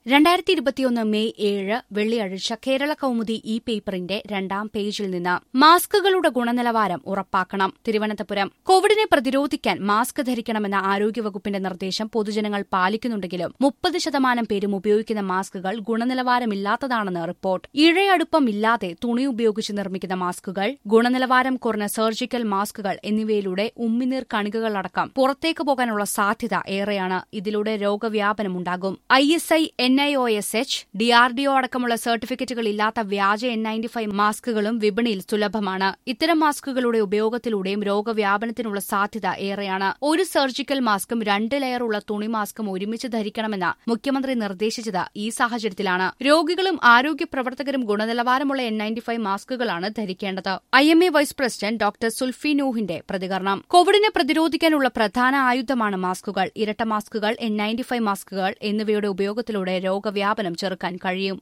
രണ്ടായിരത്തി ഇരുപത്തിയൊന്ന് മെയ് ഏഴ് വെള്ളിയാഴ്ച കേരള കൗമുദി ഇ പേപ്പറിന്റെ രണ്ടാം പേജിൽ നിന്ന് മാസ്കുകളുടെ ഗുണനിലവാരം ഉറപ്പാക്കണം തിരുവനന്തപുരം കോവിഡിനെ പ്രതിരോധിക്കാൻ മാസ്ക് ധരിക്കണമെന്ന ആരോഗ്യവകുപ്പിന്റെ നിർദ്ദേശം പൊതുജനങ്ങൾ പാലിക്കുന്നുണ്ടെങ്കിലും മുപ്പത് ശതമാനം പേരും ഉപയോഗിക്കുന്ന മാസ്കുകൾ ഗുണനിലവാരമില്ലാത്തതാണെന്ന് റിപ്പോർട്ട് ഇഴയടുപ്പമില്ലാതെ തുണി ഉപയോഗിച്ച് നിർമ്മിക്കുന്ന മാസ്കുകൾ ഗുണനിലവാരം കുറഞ്ഞ സർജിക്കൽ മാസ്കുകൾ എന്നിവയിലൂടെ ഉമ്മിനീർ കണികകളടക്കം പുറത്തേക്ക് പോകാനുള്ള സാധ്യത ഏറെയാണ് ഇതിലൂടെ രോഗവ്യാപനമുണ്ടാകും I S I N I O S H DRDO അടക്കമുള്ള സർട്ടിഫിക്കറ്റുകൾ ഇല്ലാത്ത വ്യാജ എൻ നയൻറ്റി ഫൈവ് മാസ്കുകളും വിപണിയിൽ സുലഭമാണ് ഇത്തരം മാസ്കുകളുടെ ഉപയോഗത്തിലൂടെയും രോഗവ്യാപനത്തിനുള്ള സാധ്യത ഏറെയാണ് ഒരു സർജിക്കൽ മാസ്കും രണ്ട് ലെയറുള്ള തുണി മാസ്കും ഒരുമിച്ച് ധരിക്കണമെന്ന് മുഖ്യമന്ത്രി നിർദ്ദേശിച്ചത് ഈ സാഹചര്യത്തിലാണ് രോഗികളും ആരോഗ്യ പ്രവർത്തകരും ഗുണനിലവാരമുള്ള എൻ നയൻറ്റി ഫൈവ് മാസ്കുകളാണ് ധരിക്കേണ്ടത് I M A vice president doctor Sulphi നൂഹിന്റെ പ്രതികരണം കോവിഡിനെ പ്രതിരോധിക്കാനുള്ള പ്രധാന ആയുധമാണ് മാസ്കുകൾ ഇരട്ട മാസ്കുകൾ എൻ നയൻറ്റി ഫൈവ് മാസ്കുകൾ എന്നിവയുടെ ഉപയോഗത്തിലൂടെ രോഗവ്യാപനം ചെറുക്കാൻ കഴിയും